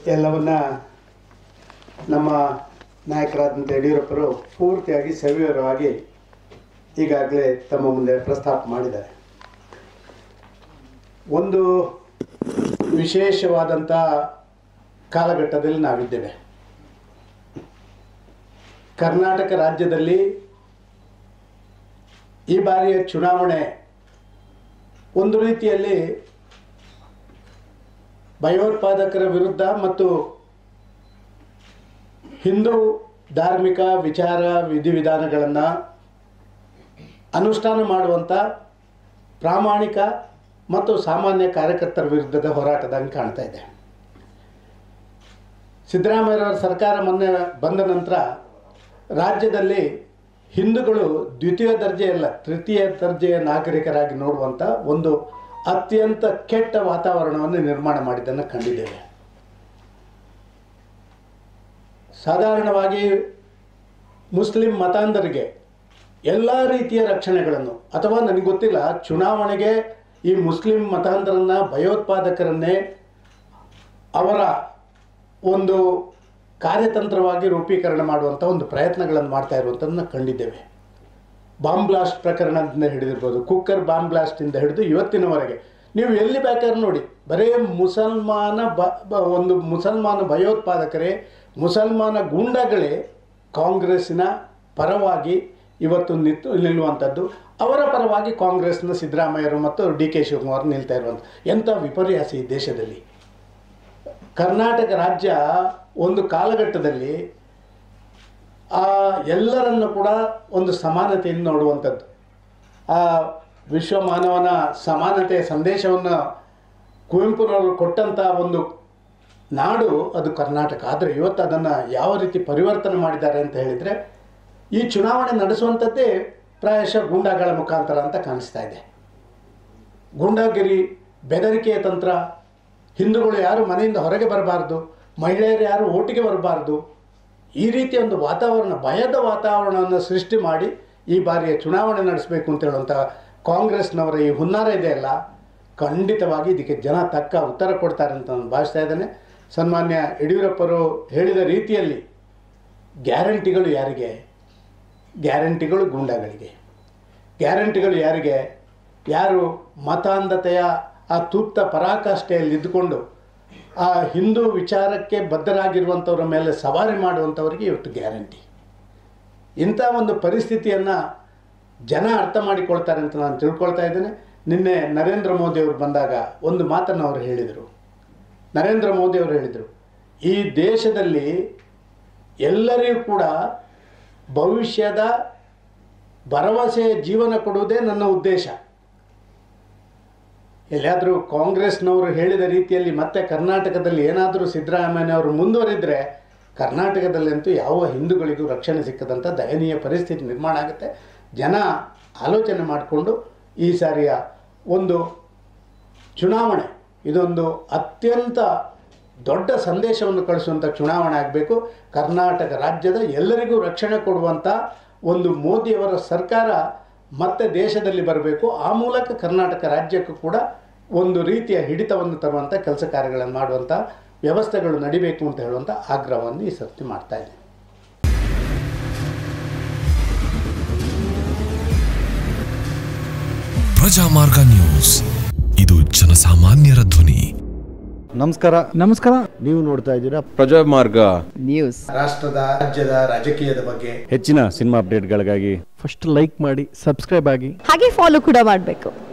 ಎಲ್ಲವನ್ನ ನಮ್ಮ ನಾಯಕರಾದಂಥ ಯಡಿಯೂರಪ್ಪರು ಪೂರ್ತಿಯಾಗಿ ಸವಿವರವಾಗಿ ಈಗಾಗಲೇ ತಮ್ಮ ಮುಂದೆ ಪ್ರಸ್ತಾಪ ಮಾಡಿದ್ದಾರೆ ಒಂದು ವಿಶೇಷವಾದಂಥ ಕಾಲಘಟ್ಟದಲ್ಲಿ ನಾವಿದ್ದೇವೆ ಕರ್ನಾಟಕ ರಾಜ್ಯದಲ್ಲಿ ಈ ಬಾರಿಯ ಚುನಾವಣೆ ಒಂದು ರೀತಿಯಲ್ಲಿ ಭಯೋತ್ಪಾದಕರ ವಿರುದ್ಧ ಮತ್ತು ಹಿಂದೂ ಧಾರ್ಮಿಕ ವಿಚಾರ ವಿಧಿವಿಧಾನಗಳನ್ನು ಅನುಷ್ಠಾನ ಮಾಡುವಂಥ ಪ್ರಾಮಾಣಿಕ ಮತ್ತು ಸಾಮಾನ್ಯ ಕಾರ್ಯಕರ್ತರ ವಿರುದ್ಧದ ಹೋರಾಟದಂಗೆ ಕಾಣ್ತಾ ಇದೆ ಸಿದ್ದರಾಮಯ್ಯರವರ ಸರ್ಕಾರ ಮೊನ್ನೆ ಬಂದ ನಂತರ ರಾಜ್ಯದಲ್ಲಿ ಹಿಂದೂಗಳು ದ್ವಿತೀಯ ದರ್ಜೆಯಲ್ಲ ತೃತೀಯ ದರ್ಜೆಯ ನಾಗರಿಕರಾಗಿ ನೋಡುವಂಥ ಒಂದು ಅತ್ಯಂತ ಕೆಟ್ಟ ವಾತಾವರಣವನ್ನು ನಿರ್ಮಾಣ ಮಾಡಿದ್ದನ್ನು ಕಂಡಿದ್ದೇವೆ ಸಾಧಾರಣವಾಗಿ ಮುಸ್ಲಿಂ ಮತಾಂಧರಿಗೆ ಎಲ್ಲ ರೀತಿಯ ರಕ್ಷಣೆಗಳನ್ನು ಅಥವಾ ನನಗೆ ಗೊತ್ತಿಲ್ಲ ಚುನಾವಣೆಗೆ ಈ ಮುಸ್ಲಿಂ ಮತಾಂಧರನ್ನ ಭಯೋತ್ಪಾದಕರನ್ನೇ ಅವರ ಒಂದು ಕಾರ್ಯತಂತ್ರವಾಗಿ ರೂಪೀಕರಣ ಮಾಡುವಂಥ ಒಂದು ಪ್ರಯತ್ನಗಳನ್ನು ಮಾಡ್ತಾ ಇರುವಂಥದ್ದನ್ನ ಕಂಡಿದ್ದೇವೆ ಬಾಂಬ್ ಬ್ಲಾಸ್ಟ್ ಪ್ರಕರಣದಿಂದ ಹಿಡಿದಿರ್ಬೋದು ಕುಕ್ಕರ್ ಬಾಂಬ್ ಬ್ಲಾಸ್ಟಿಂದ ಹಿಡಿದು ಇವತ್ತಿನವರೆಗೆ ನೀವು ಎಲ್ಲಿ ಬೇಕಾದ್ರೆ ನೋಡಿ ಬರೇ ಮುಸಲ್ಮಾನ ಬ ಬ- ಒಂದು ಮುಸಲ್ಮಾನ ಭಯೋತ್ಪಾದಕರೇ ಮುಸಲ್ಮಾನ ಗೂಂಡಗಳೇ ಕಾಂಗ್ರೆಸ್ಸಿನ ಪರವಾಗಿ ಇವತ್ತು ನಿಂತು ನಿಲ್ಲುವಂಥದ್ದು ಅವರ ಪರವಾಗಿ ಕಾಂಗ್ರೆಸ್ನ ಸಿದ್ದರಾಮಯ್ಯರು ಮತ್ತು ಡಿ ಕೆ ಶಿವಕುಮಾರ್ ನಿಲ್ತಾ ಇರುವಂಥ ಎಂಥ ವಿಪರ್ಯಾಸ ಈ ದೇಶದಲ್ಲಿ ಕರ್ನಾಟಕ ರಾಜ್ಯ ಒಂದು ಕಾಲಘಟ್ಟದಲ್ಲಿ ಆ ಎಲ್ಲರನ್ನು ಕೂಡ ಒಂದು ಸಮಾನತೆಯಿಂದ ನೋಡುವಂಥದ್ದು ಆ ವಿಶ್ವ ಮಾನವನ ಸಮಾನತೆಯ ಸಂದೇಶವನ್ನು ಕುವೆಂಪುರವರು ಕೊಟ್ಟಂಥ ಒಂದು ನಾಡು ಅದು ಕರ್ನಾಟಕ ಆದರೆ ಇವತ್ತು ಅದನ್ನು ಯಾವ ರೀತಿ ಪರಿವರ್ತನೆ ಮಾಡಿದ್ದಾರೆ ಅಂತ ಹೇಳಿದರೆ ಈ ಚುನಾವಣೆ ನಡೆಸುವಂಥದ್ದೇ ಪ್ರಾಯಶಃ ಗೂಂಡಾಗಳ ಮುಖಾಂತರ ಅಂತ ಕಾಣಿಸ್ತಾ ಇದೆ ಗೂಂಡಾಗಿರಿ ಬೆದರಿಕೆಯ ತಂತ್ರ ಹಿಂದೂಗಳು ಯಾರು ಮನೆಯಿಂದ ಹೊರಗೆ ಬರಬಾರ್ದು ಮಹಿಳೆಯರು ಯಾರು ಓಟಿಗೆ ಬರಬಾರ್ದು ಈ ರೀತಿಯ ಒಂದು ವಾತಾವರಣ ಭಯದ ವಾತಾವರಣವನ್ನು ಸೃಷ್ಟಿ ಮಾಡಿ ಈ ಬಾರಿಯ ಚುನಾವಣೆ ನಡೆಸಬೇಕು ಅಂತ ಹೇಳುವಂಥ ಕಾಂಗ್ರೆಸ್ನವರ ಈ ಹುನ್ನಾರ ಇದೆಯಲ್ಲ ಖಂಡಿತವಾಗಿ ಇದಕ್ಕೆ ಜನ ತಕ್ಕ ಉತ್ತರ ಕೊಡ್ತಾರೆ ಅಂತ ನಾನು ಭಾವಿಸ್ತಾ ಇದ್ದೇನೆ ಸನ್ಮಾನ್ಯ ಯಡಿಯೂರಪ್ಪರು ಹೇಳಿದ ರೀತಿಯಲ್ಲಿ ಗ್ಯಾರಂಟಿಗಳು ಯಾರಿಗೆ ಗ್ಯಾರಂಟಿಗಳು ಗೂಂಡಾಗಳಿಗೆ ಗ್ಯಾರಂಟಿಗಳು ಯಾರಿಗೆ ಯಾರು ಮತಾಂಧತೆಯ ಆ ತೂಪ್ತ ಪರಾಕಾಷ್ಠೆಯಲ್ಲಿ ಇದ್ದುಕೊಂಡು ಆ ಹಿಂದೂ ವಿಚಾರಕ್ಕೆ ಬದ್ಧರಾಗಿರುವಂಥವ್ರ ಮೇಲೆ ಸವಾರಿ ಮಾಡುವಂಥವ್ರಿಗೆ ಇವತ್ತು ಗ್ಯಾರಂಟಿ ಇಂಥ ಒಂದು ಪರಿಸ್ಥಿತಿಯನ್ನು ಜನ ಅರ್ಥ ಮಾಡಿಕೊಳ್ತಾರೆ ಅಂತ ನಾನು ತಿಳ್ಕೊಳ್ತಾ ಇದ್ದೇನೆ ನಿನ್ನೆ ನರೇಂದ್ರ ಮೋದಿ ಅವರು ಬಂದಾಗ ಒಂದು ಮಾತನ್ನು ಅವರು ಹೇಳಿದರು ನರೇಂದ್ರ ಮೋದಿ ಅವರು ಹೇಳಿದರು ಈ ದೇಶದಲ್ಲಿ ಎಲ್ಲರಿಗೂ ಕೂಡ ಭವಿಷ್ಯದ ಭರವಸೆಯ ಜೀವನ ಕೊಡುವುದೇ ನನ್ನ ಉದ್ದೇಶ ಎಲ್ಲಿಯಾದರೂ ಕಾಂಗ್ರೆಸ್ನವರು ಹೇಳಿದ ರೀತಿಯಲ್ಲಿ ಮತ್ತೆ ಕರ್ನಾಟಕದಲ್ಲಿ ಏನಾದರೂ ಸಿದ್ದರಾಮಯ್ಯನವರು ಮುಂದುವರಿದರೆ ಕರ್ನಾಟಕದಲ್ಲಂತೂ ಯಾವ ಹಿಂದೂಗಳಿಗೂ ರಕ್ಷಣೆ ಸಿಕ್ಕದಂಥ ದಯನೀಯ ಪರಿಸ್ಥಿತಿ ನಿರ್ಮಾಣ ಆಗುತ್ತೆ ಜನ ಆಲೋಚನೆ ಮಾಡಿಕೊಂಡು ಈ ಸಾರಿಯ ಒಂದು ಚುನಾವಣೆ ಇದೊಂದು ಅತ್ಯಂತ ದೊಡ್ಡ ಸಂದೇಶವನ್ನು ಕಳಿಸುವಂಥ ಚುನಾವಣೆ ಆಗಬೇಕು ಕರ್ನಾಟಕ ರಾಜ್ಯದ ಎಲ್ಲರಿಗೂ ರಕ್ಷಣೆ ಕೊಡುವಂಥ ಒಂದು ಮೋದಿಯವರ ಸರ್ಕಾರ ಮತ್ತೆ ದೇಶದಲ್ಲಿ ಬರಬೇಕು ಆ ಮೂಲಕ ಕರ್ನಾಟಕ ರಾಜ್ಯಕ್ಕೂ ಕೂಡ ಒಂದು ರೀತಿಯ ಹಿಡಿತವನ್ನು ತರುವಂಥ ಕೆಲಸ ಕಾರ್ಯಗಳನ್ನು ಮಾಡುವಂಥ ವ್ಯವಸ್ಥೆಗಳು ನಡಿಬೇಕು ಅಂತ ಹೇಳುವಂಥ ಆಗ್ರಹವನ್ನು ಈ ಸರ್ತಿ ಮಾಡ್ತಾ ಇದ್ದೀನಿ ಪ್ರಜಾಮಾರ್ಗ ನ್ಯೂಸ್ ಇದು ಜನಸಾಮಾನ್ಯರ ಧ್ವನಿ ನಮಸ್ಕಾರ ನಮಸ್ಕಾರ ನೀವು ನೋಡ್ತಾ ಇದ್ದೀರಾ ಪ್ರಜಾಮಾರ್ಗ ನ್ಯೂಸ್ ರಾಷ್ಟ್ರದ ರಾಜ್ಯದ ರಾಜಕೀಯದ ಬಗ್ಗೆ ಹೆಚ್ಚಿನ ಸಿನಿಮಾ ಅಪ್ಡೇಟ್ಗಳಿಗಾಗಿ ಫಸ್ಟ್ ಲೈಕ್ ಮಾಡಿ ಸಬ್ಸ್ಕ್ರೈಬ್ ಆಗಿ ಹಾಗೆ ಫಾಲೋ ಕೂಡ ಮಾಡಬೇಕು